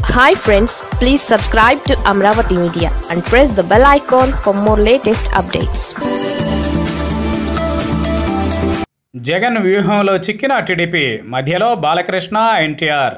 hi friends please subscribe to Amaravati media and press the bell icon for more latest updates Jagan వ్యూహంలో చిక్కిన TDP మధ్యలో బాలకృష్ణ ఎన్టీఆర్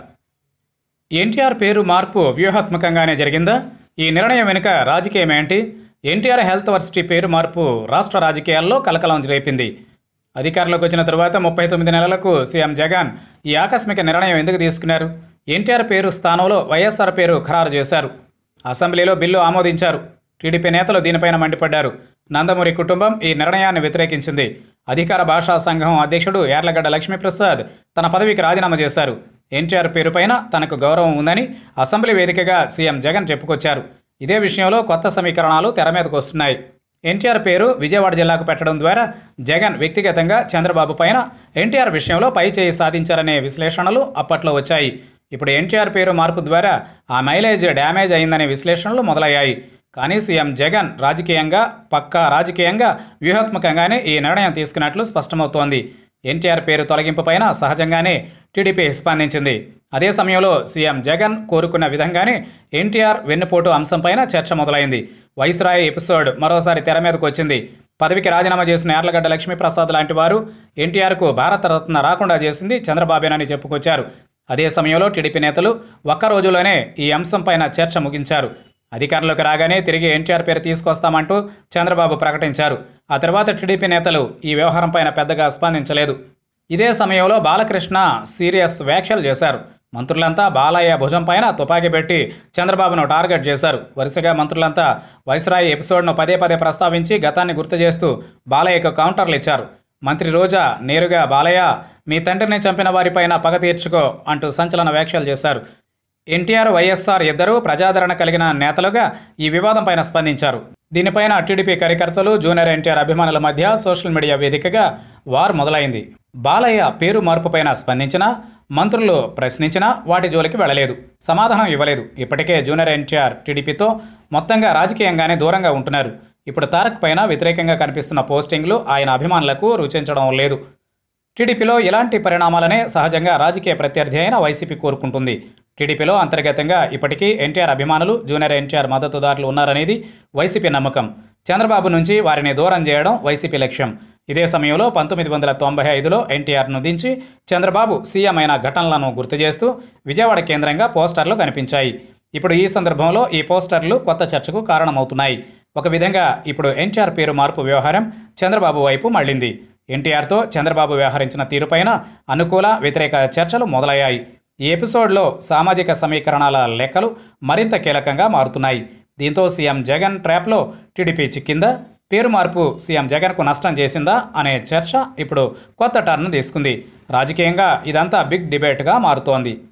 ఎన్టీఆర్ పేరు మార్పు వ్యూహాత్మకంగానే జరిగిందా ఈ నిర్ణయం వెనుక రాజకీయం ఏంటి ఎన్టీఆర్ హెల్త్ వర్సిటీ పేరు మార్పు రాష్ట్ర రాజకీయాల్లో కలకలం రేపింది అధికారంలోకి వచ్చిన తరువాత ముప్పై తొమ్మిది నెలలకు సీఎం జగన్ ఈ ఆకస్మిక నిర్ణయం ఎందుకు తీసుకున్నారు ఎన్టీఆర్ పేరు స్థానంలో వైఎస్ఆర్ పేరు ఖరారు చేశారు అసెంబ్లీలో బిల్లు ఆమోదించారు టీడీపీ నేతలు దీనిపైన మండిపడ్డారు నందమూరి కుటుంబం ఈ నిర్ణయాన్ని వ్యతిరేకించింది అధికార భాషా సంఘం అధ్యక్షుడు యార్లగడ్డ లక్ష్మీప్రసాద్ తన పదవికి రాజీనామా చేశారు ఎన్టీఆర్ పేరుపైన తనకు గౌరవం ఉందని అసెంబ్లీ వేదికగా సీఎం జగన్ చెప్పుకొచ్చారు ఇదే విషయంలో కొత్త సమీకరణాలు తెర మీదకు వస్తున్నాయి ఎన్టీఆర్ పేరు విజయవాడ జిల్లాకు పెట్టడం ద్వారా జగన్ వ్యక్తిగతంగా చంద్రబాబు పైన ఎన్టీఆర్ విషయంలో పై చేయి సాధించారనే విశ్లేషణలు అప్పట్లో వచ్చాయి ఇప్పుడు ఎన్టీఆర్ పేరు మార్పు ద్వారా ఆ మైలేజ్ డ్యామేజ్ అయిందనే విశ్లేషణలు మొదలయ్యాయి కానీ సీఎం జగన్ రాజకీయంగా పక్కా రాజకీయంగా వ్యూహాత్మకంగానే ఈ నిర్ణయం తీసుకున్నట్లు స్పష్టమవుతోంది ఎన్టీఆర్ పేరు తొలగింపు పైన సహజంగానే టీడీపీ స్పందించింది అదే సమయంలో సీఎం జగన్ కోరుకున్న విధంగానే ఎన్టీఆర్ వెన్నుపోటు అంశంపైన చర్చ మొదలైంది వైస్రాయ్ ఎపిసోడ్ మరోసారి తెర మీదకు వచ్చింది పదవికి రాజీనామా చేసిన యార్లగడ్డ లక్ష్మీప్రసాద్ లాంటి వారు ఎన్టీఆర్కు భారతరత్న రాకుండా చేసింది చంద్రబాబేనని చెప్పుకొచ్చారు అదే సమయంలో టీడీపీ నేతలు ఒక్క రోజులోనే ఈ అంశంపైన చర్చ ముగించారు అధికారంలోకి రాగానే తిరిగి ఎన్టీఆర్ పేరు తీసుకొస్తామంటూ చంద్రబాబు ప్రకటించారు ఆ తర్వాత టీడీపీ నేతలు ఈ వ్యవహారంపైన పెద్దగా స్పందించలేదు ఇదే సమయంలో బాలకృష్ణ సీరియస్ వ్యాఖ్యలు చేశారు మంత్రులంతా బాలయ్య భుజం పైన తుపాకీ పెట్టి చంద్రబాబును టార్గెట్ చేశారు వరుసగా మంత్రులంతా వైస్రాయి ఎపిసోడ్ను పదే పదే ప్రస్తావించి గతాన్ని గుర్తు చేస్తూ బాలయ్యకు కౌంటర్లు ఇచ్చారు మంత్రి రోజా నేరుగా బాలయ్య మీ తండ్రిని చంపిన వారిపైన పగ తీర్చుకో అంటూ సంచలన వ్యాఖ్యలు చేశారు ఎన్టీఆర్ వైఎస్ఆర్ ఇద్దరూ ప్రజాదరణ కలిగిన నేతలుగా ఈ వివాదం పైన స్పందించారు దీనిపైన టీడీపీ కార్యకర్తలు జూనియర్ ఎన్టీఆర్ అభిమానుల మధ్య సోషల్ మీడియా వేదికగా వార్ మొదలైంది బాలయ్య పేరు మార్పుపైన స్పందించినా మంత్రులు ప్రశ్నించినా వాటి జోలికి వెళ్ళలేదు సమాధానం ఇవ్వలేదు ఇప్పటికే జూనియర్ ఎన్టీఆర్ టీడీపీతో మొత్తంగా రాజకీయంగానే దూరంగా ఉంటున్నారు ఇప్పుడు తారక్ పైన వ్యతిరేకంగా కనిపిస్తున్న పోస్టింగ్లు ఆయన అభిమానులకు రుచించడం లేదు టీడీపీలో ఇలాంటి పరిణామాలనే సహజంగా రాజకీయ ప్రత్యర్థి అయిన వైసీపీ కోరుకుంటుంది టీడీపీలో అంతర్గతంగా ఇప్పటికీ ఎన్టీఆర్ అభిమానులు జూనియర్ ఎన్టీఆర్ మద్దతుదారులు ఉన్నారనేది వైసీపీ నమ్మకం చంద్రబాబు నుంచి వారిని దూరం చేయడం వైసీపీ లక్ష్యం ఇదే సమయంలో పంతొమ్మిది వందల తొంభై ఐదులో ఎన్టీఆర్ను దించి చంద్రబాబు సీఎం అయిన ఘటనలను గుర్తు చేస్తూ విజయవాడ కేంద్రంగా పోస్టర్లు కనిపించాయి ఇప్పుడు ఈ సందర్భంలో ఈ పోస్టర్లు కొత్త చర్చకు కారణమవుతున్నాయి ఒక విధంగా ఇప్పుడు ఎన్టీఆర్ పేరు మార్పు వ్యవహారం చంద్రబాబు వైపు మళ్ళింది ఎన్టీఆర్తో చంద్రబాబు వ్యవహరించిన తీరుపైన అనుకూల వ్యతిరేక చర్చలు మొదలయ్యాయి ఈ ఎపిసోడ్లో సామాజిక సమీకరణాల లెక్కలు మరింత కీలకంగా మారుతున్నాయి దీంతో సీఎం జగన్ ట్రాప్లో టీడీపీ చిక్కిందా పేరు మార్పు సీఎం జగన్కు నష్టం చేసిందా అనే చర్చ ఇప్పుడు కొత్త టర్న్ తీసుకుంది రాజకీయంగా ఇదంతా బిగ్ డిబేట్గా మారుతోంది